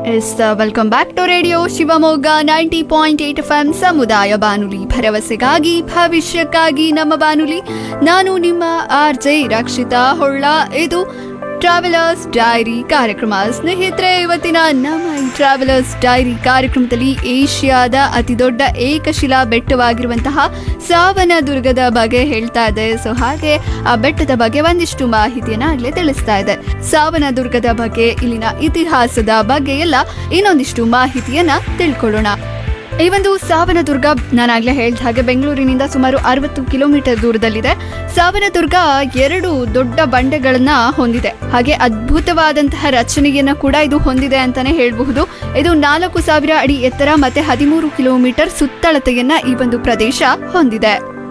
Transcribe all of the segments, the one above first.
S welcome back to radio Shivamogga ninety point eight F M ಸಮುದಾಯ ಬಾನುಲಿ ಭರವಸೆಗಾಗಿ ಭವಿಷ್ಯಕ್ಕಾಗಿ ನಮ್ಮ ಬಾನುಲಿ ನಾನು ನಿಮ್ಮ ಆರ್ ಜೆ ರಕ್ಷಿತಾ ಹೊಳ್ಳ ಇದು ಟ್ರಾವೆಲರ್ಸ್ ಡೈರಿ ಕಾರ್ಯಕ್ರಮ ಸ್ನೇಹಿತರೆ ಇವತ್ತಿನ ನಮ್ಮ ಈ ಟ್ರಾವೆಲರ್ಸ್ ಡೈರಿ ಕಾರ್ಯಕ್ರಮದಲ್ಲಿ ಏಷ್ಯಾದ ಅತಿ ದೊಡ್ಡ ಏಕಶಿಲಾ ಬೆಟ್ಟವಾಗಿರುವಂತಹ ಸಾವನದುರ್ಗದ ಬಗ್ಗೆ ಹೇಳ್ತಾ ಇದೆ ಸೊ ಹಾಗೆ ಆ ಬೆಟ್ಟದ ಬಗ್ಗೆ ಒಂದಿಷ್ಟು ಮಾಹಿತಿಯನ್ನ ಆಗ್ಲೇ ತಿಳಿಸ್ತಾ ಇದೆ ಸಾವನದುರ್ಗದ ಬಗ್ಗೆ ಇಲ್ಲಿನ ಇತಿಹಾಸದ ಬಗ್ಗೆ ಎಲ್ಲ ಇನ್ನೊಂದಿಷ್ಟು ಮಾಹಿತಿಯನ್ನ ತಿಳ್ಕೊಳ್ಳೋಣ ಈ ಒಂದು ಸಾವನದುರ್ಗ ನಾನಾಗ್ಲೇ ಹೇಳಿದ ಹಾಗೆ ಬೆಂಗಳೂರಿನಿಂದ ಸುಮಾರು ಅರವತ್ತು ಕಿಲೋಮೀಟರ್ ದೂರದಲ್ಲಿದೆ ಸಾವನದುರ್ಗ ಎರಡು ದೊಡ್ಡ ಬಂಡೆಗಳನ್ನ ಹೊಂದಿದೆ ಹಾಗೆ ಅದ್ಭುತವಾದಂತಹ ರಚನೆಯನ್ನ ಕೂಡ ಇದು ಹೊಂದಿದೆ ಅಂತಾನೆ ಹೇಳಬಹುದು ಇದು ನಾಲ್ಕು ಸಾವಿರ ಅಡಿ ಎತ್ತರ ಮತ್ತೆ ಹದಿಮೂರು ಕಿಲೋಮೀಟರ್ ಸುತ್ತಳತೆಯನ್ನ ಈ ಒಂದು ಪ್ರದೇಶ ಹೊಂದಿದೆ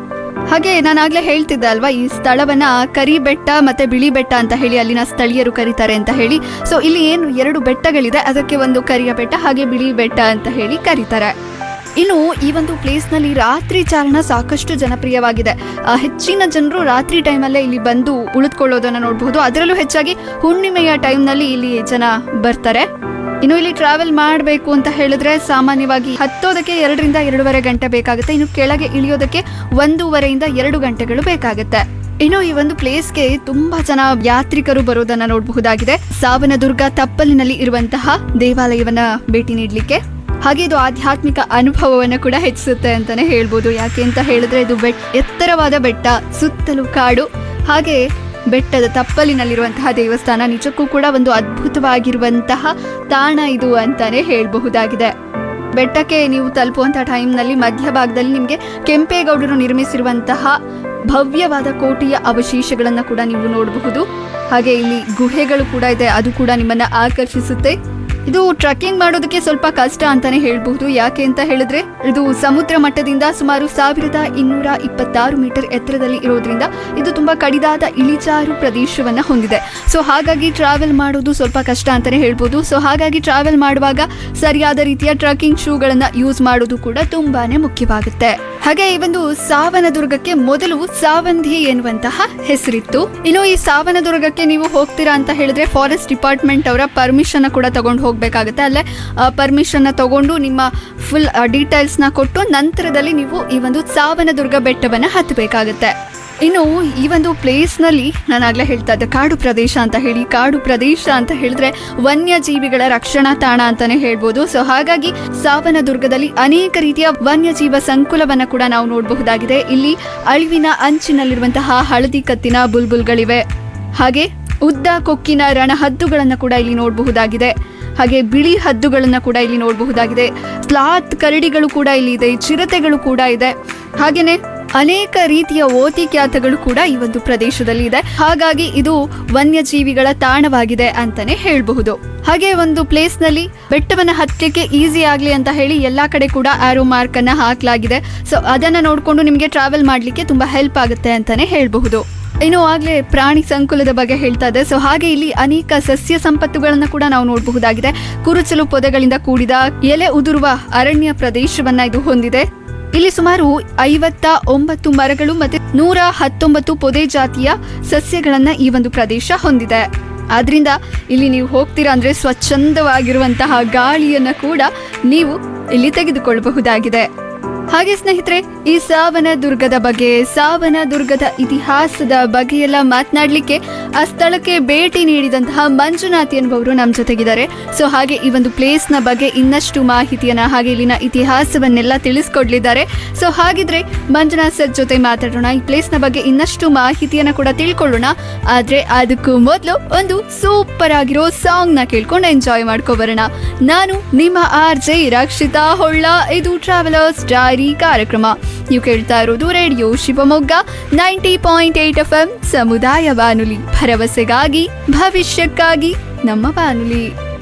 ಹಾಗೆ ನಾನಾಗ್ಲೇ ಹೇಳ್ತಿದ್ದೆ ಅಲ್ವಾ ಈ ಸ್ಥಳವನ್ನ ಕರಿ ಬೆಟ್ಟ ಮತ್ತೆ ಬಿಳಿ ಬೆಟ್ಟ ಅಂತ ಹೇಳಿ ಅಲ್ಲಿನ ಸ್ಥಳೀಯರು ಕರೀತಾರೆ ಅಂತ ಹೇಳಿ ಸೊ ಇಲ್ಲಿ ಏನು ಎರಡು ಬೆಟ್ಟಗಳಿದೆ ಅದಕ್ಕೆ ಒಂದು ಕರಿಯ ಬೆಟ್ಟ ಹಾಗೆ ಬಿಳಿ ಬೆಟ್ಟ ಅಂತ ಹೇಳಿ ಕರೀತಾರೆ ಇನ್ನು ಈ ಒಂದು ಪ್ಲೇಸ್ ನಲ್ಲಿ ರಾತ್ರಿ ಚಾರಣ ಸಾಕಷ್ಟು ಜನಪ್ರಿಯವಾಗಿದೆ ಆ, ಹೆಚ್ಚಿನ ಜನರು ರಾತ್ರಿ ಟೈಮಲ್ಲೇ ಇಲ್ಲಿ ಬಂದು ಉಳಿದುಕೊಳ್ಳೋದನ್ನ ನೋಡಬಹುದು ಅದರಲ್ಲೂ ಹೆಚ್ಚಾಗಿ ಹುಣ್ಣಿಮೆಯ ಟೈಮ್ನಲ್ಲಿ ಇಲ್ಲಿ ಜನ ಬರ್ತಾರೆ ಇನ್ನು ಇಲ್ಲಿ ಟ್ರಾವೆಲ್ ಮಾಡಬೇಕು ಅಂತ ಹೇಳಿದ್ರೆ ಸಾಮಾನ್ಯವಾಗಿ ಹತ್ತೋದಕ್ಕೆ ಎರಡರಿಂದ ಎರಡೂವರೆ ಗಂಟೆ ಬೇಕಾಗುತ್ತೆ ಇನ್ನು ಕೆಳಗೆ ಇಳಿಯೋದಕ್ಕೆ ಒಂದೂವರೆಯಿಂದ ಎರಡು ಗಂಟೆಗಳು ಬೇಕಾಗುತ್ತೆ ಇನ್ನು ಈ ಒಂದು ಪ್ಲೇಸ್ಗೆ ತುಂಬಾ ಜನ ಯಾತ್ರಿಕರು ಬರೋದನ್ನ ನೋಡಬಹುದಾಗಿದೆ ಸಾವನದುರ್ಗ ತಪ್ಪಲಿನಲ್ಲಿ ಇರುವಂತಹ ದೇವಾಲಯವನ್ನ ಭೇಟಿ ನೀಡಲಿಕ್ಕೆ ಹಾಗೆ ಇದು ಆಧ್ಯಾತ್ಮಿಕ ಅನುಭವವನ್ನು ಕೂಡ ಹೆಚ್ಚಿಸುತ್ತೆ ಅಂತಾನೆ ಹೇಳ್ಬೋದು ಯಾಕೆ ಅಂತ ಹೇಳಿದ್ರೆ ಇದು ಬೆಟ್ ಎತ್ತರವಾದ ಬೆಟ್ಟ ಸುತ್ತಲೂ ಕಾಡು ಹಾಗೆ ಬೆಟ್ಟದ ತಪ್ಪಲಿನಲ್ಲಿರುವಂತಹ ದೇವಸ್ಥಾನ ನಿಜಕ್ಕೂ ಕೂಡ ಒಂದು ಅದ್ಭುತವಾಗಿರುವಂತಹ ತಾಣ ಇದು ಅಂತಾನೆ ಹೇಳಬಹುದಾಗಿದೆ ಬೆಟ್ಟಕ್ಕೆ ನೀವು ತಲುಪುವಂತಹ ಟೈಮ್ನಲ್ಲಿ ಮಧ್ಯಭಾಗದಲ್ಲಿ ನಿಮಗೆ ಕೆಂಪೇಗೌಡರು ನಿರ್ಮಿಸಿರುವಂತಹ ಭವ್ಯವಾದ ಕೋಟೆಯ ಅವಶೇಷಗಳನ್ನ ಕೂಡ ನೀವು ನೋಡಬಹುದು ಹಾಗೆ ಇಲ್ಲಿ ಗುಹೆಗಳು ಕೂಡ ಇದೆ ಅದು ಕೂಡ ನಿಮ್ಮನ್ನ ಆಕರ್ಷಿಸುತ್ತೆ ಇದು ಟ್ರಕ್ಕಿಂಗ್ ಮಾಡೋದಕ್ಕೆ ಸ್ವಲ್ಪ ಕಷ್ಟ ಅಂತಾನೆ ಹೇಳ್ಬಹುದು ಯಾಕೆ ಅಂತ ಹೇಳಿದ್ರೆ ಇದು ಸಮುದ್ರ ಮಟ್ಟದಿಂದ ಸುಮಾರು ಸಾವಿರದ ಇನ್ನೂರ ಇಪ್ಪತ್ತಾರು ಮೀಟರ್ ಎತ್ತರದಲ್ಲಿ ಇರೋದ್ರಿಂದ ಇದು ತುಂಬಾ ಕಡಿದಾದ ಇಳಿಜಾರು ಪ್ರದೇಶವನ್ನ ಹೊಂದಿದೆ ಸೊ ಹಾಗಾಗಿ ಟ್ರಾವೆಲ್ ಮಾಡೋದು ಸ್ವಲ್ಪ ಕಷ್ಟ ಅಂತಾನೆ ಹೇಳ್ಬೋದು ಸೊ ಹಾಗಾಗಿ ಟ್ರಾವೆಲ್ ಮಾಡುವಾಗ ಸರಿಯಾದ ರೀತಿಯ ಟ್ರಕ್ಕಿಂಗ್ ಶೂಗಳನ್ನ ಯೂಸ್ ಮಾಡೋದು ಕೂಡ ತುಂಬಾನೇ ಮುಖ್ಯವಾಗುತ್ತೆ ಹಾಗೆ ಈ ಒಂದು ಸಾವನದುರ್ಗಕ್ಕೆ ಮೊದಲು ಸಾವಂಧಿ ಎನ್ನುವಂತಹ ಹೆಸರಿತ್ತು ಇನ್ನು ಈ ಸಾವನದುರ್ಗಕ್ಕೆ ನೀವು ಹೋಗ್ತೀರಾ ಅಂತ ಹೇಳಿದ್ರೆ ಫಾರೆಸ್ಟ್ ಡಿಪಾರ್ಟ್ಮೆಂಟ್ ಅವರ ಪರ್ಮಿಷನ್ ಕೂಡ ತಗೊಂಡು ಹೋಗ್ಬೇಕಾಗುತ್ತೆ ಅಲ್ಲೇ ಪರ್ಮಿಷನ್ ತಗೊಂಡು ನಿಮ್ಮ ಫುಲ್ ಡೀಟೇಲ್ಸ್ ನ ಕೊಟ್ಟು ನಂತರದಲ್ಲಿ ನೀವು ಈ ಒಂದು ಸಾವನದುರ್ಗ ಬೆಟ್ಟವನ್ನ ಹತ್ತಬೇಕಾಗುತ್ತೆ ಇನ್ನು ಈ ಒಂದು ಪ್ಲೇಸ್ ನಲ್ಲಿ ನಾನಾಗ್ಲೇ ಹೇಳ್ತಾ ಇದ್ದೆ ಕಾಡು ಪ್ರದೇಶ ಅಂತ ಹೇಳಿ ಕಾಡು ಪ್ರದೇಶ ಅಂತ ಹೇಳಿದ್ರೆ ವನ್ಯಜೀವಿಗಳ ರಕ್ಷಣಾ ತಾಣ ಅಂತಾನೆ ಹೇಳ್ಬೋದು ಸೊ ಹಾಗಾಗಿ ಸಾವನದುರ್ಗದಲ್ಲಿ ಅನೇಕ ರೀತಿಯ ವನ್ಯಜೀವ ಸಂಕುಲವನ್ನ ಕೂಡ ನಾವು ನೋಡಬಹುದಾಗಿದೆ ಇಲ್ಲಿ ಅಳಿವಿನ ಅಂಚಿನಲ್ಲಿರುವಂತಹ ಹಳದಿ ಕತ್ತಿನ ಬುಲ್ಬುಲ್ಗಳಿವೆ ಹಾಗೆ ಉದ್ದ ಕೊಕ್ಕಿನ ರಣಹದ್ದುಗಳನ್ನ ಕೂಡ ಇಲ್ಲಿ ನೋಡಬಹುದಾಗಿದೆ ಹಾಗೆ ಬಿಳಿ ಹದ್ದುಗಳನ್ನ ಕೂಡ ಇಲ್ಲಿ ನೋಡಬಹುದಾಗಿದೆ ಸ್ಲಾತ್ ಕರಡಿಗಳು ಕೂಡ ಇಲ್ಲಿ ಇದೆ ಚಿರತೆಗಳು ಕೂಡ ಇದೆ ಹಾಗೇನೆ ಅನೇಕ ರೀತಿಯ ಓತಿಕ್ಯಾತಗಳು ಕೂಡ ಈ ಒಂದು ಪ್ರದೇಶದಲ್ಲಿ ಇದೆ ಹಾಗಾಗಿ ಇದು ವನ್ಯಜೀವಿಗಳ ತಾಣವಾಗಿದೆ ಅಂತಾನೆ ಹೇಳಬಹುದು ಹಾಗೆ ಒಂದು ಪ್ಲೇಸ್ ನಲ್ಲಿ ಬೆಟ್ಟವನ್ನ ಹತ್ತಲಿಕ್ಕೆ ಈಸಿ ಆಗ್ಲಿ ಅಂತ ಹೇಳಿ ಎಲ್ಲಾ ಕಡೆ ಕೂಡ ಆರೋ ಮಾರ್ಕ್ ಅನ್ನ ಹಾಕಲಾಗಿದೆ ಸೊ ಅದನ್ನ ನೋಡ್ಕೊಂಡು ನಿಮಗೆ ಟ್ರಾವೆಲ್ ಮಾಡ್ಲಿಕ್ಕೆ ತುಂಬಾ ಹೆಲ್ಪ್ ಆಗುತ್ತೆ ಅಂತಾನೆ ಹೇಳಬಹುದು ಇನ್ನು ಆಗ್ಲೇ ಪ್ರಾಣಿ ಸಂಕುಲದ ಬಗ್ಗೆ ಹೇಳ್ತಾ ಇದೆ ಸೊ ಹಾಗೆ ಇಲ್ಲಿ ಅನೇಕ ಸಸ್ಯ ಸಂಪತ್ತುಗಳನ್ನ ಕೂಡ ನಾವು ನೋಡಬಹುದಾಗಿದೆ ಕುರುಚಲು ಪೊದೆಗಳಿಂದ ಕೂಡಿದ ಎಲೆ ಉದುರುವ ಅರಣ್ಯ ಪ್ರದೇಶವನ್ನ ಇದು ಹೊಂದಿದೆ ಇಲ್ಲಿ ಸುಮಾರು ಐವತ್ತ ಒಂಬತ್ತು ಮರಗಳು ಮತ್ತೆ ನೂರ ಹತ್ತೊಂಬತ್ತು ಪೊದೆ ಜಾತಿಯ ಸಸ್ಯಗಳನ್ನ ಈ ಒಂದು ಪ್ರದೇಶ ಹೊಂದಿದೆ ಆದ್ರಿಂದ ಇಲ್ಲಿ ನೀವು ಹೋಗ್ತೀರಾ ಅಂದ್ರೆ ಸ್ವಚ್ಛಂದವಾಗಿರುವಂತಹ ಗಾಳಿಯನ್ನ ಕೂಡ ನೀವು ಇಲ್ಲಿ ತೆಗೆದುಕೊಳ್ಳಬಹುದಾಗಿದೆ ಹಾಗೆ ಸ್ನೇಹಿತರೆ ಈ ಸಾವನ ದುರ್ಗದ ಬಗ್ಗೆ ಸಾವನ ದುರ್ಗದ ಇತಿಹಾಸದ ಬಗ್ಗೆ ಎಲ್ಲ ಮಾತನಾಡ್ಲಿಕ್ಕೆ ಆ ಸ್ಥಳಕ್ಕೆ ಭೇಟಿ ನೀಡಿದಂತಹ ಮಂಜುನಾಥ್ ಎನ್ನುವವರು ನಮ್ಮ ಜೊತೆಗಿದ್ದಾರೆ ಸೊ ಹಾಗೆ ಈ ಒಂದು ಪ್ಲೇಸ್ ನ ಬಗ್ಗೆ ಇನ್ನಷ್ಟು ಮಾಹಿತಿಯನ್ನ ಹಾಗೆ ಇಲ್ಲಿನ ಇತಿಹಾಸವನ್ನೆಲ್ಲ ತಿಳಿಸ್ಕೊಡ್ಲಿದ್ದಾರೆ ಸೊ ಹಾಗಿದ್ರೆ ಮಂಜುನಾಥ್ ಸರ್ ಜೊತೆ ಮಾತಾಡೋಣ ಈ ಪ್ಲೇಸ್ ನ ಬಗ್ಗೆ ಇನ್ನಷ್ಟು ಮಾಹಿತಿಯನ್ನ ಕೂಡ ತಿಳ್ಕೊಳ್ಳೋಣ ಆದ್ರೆ ಅದಕ್ಕೂ ಮೊದಲು ಒಂದು ಸೂಪರ್ ಆಗಿರೋ ಸಾಂಗ್ ನ ಕೇಳ್ಕೊಂಡು ಎಂಜಾಯ್ ಮಾಡ್ಕೊ ಬರೋಣ ನಾನು ನಿಮ್ಮ ಆರ್ ಜೆ ರಕ್ಷಿತಾ ಹೊಳ್ಳ ಇದು ಟ್ರಾವೆಲರ್ಸ್ ಡೈರಿ ಕಾರ್ಯಕ್ರಮ ನೀವು ಕೇಳ್ತಾ ಇರೋದು radio Shivamogga ninety point eight F M ಸಮುದಾಯ ಬಾನುಲಿ ಭರವಸೆಗಾಗಿ ಭವಿಷ್ಯಕ್ಕಾಗಿ ನಮ್ಮ ಬಾನುಲಿ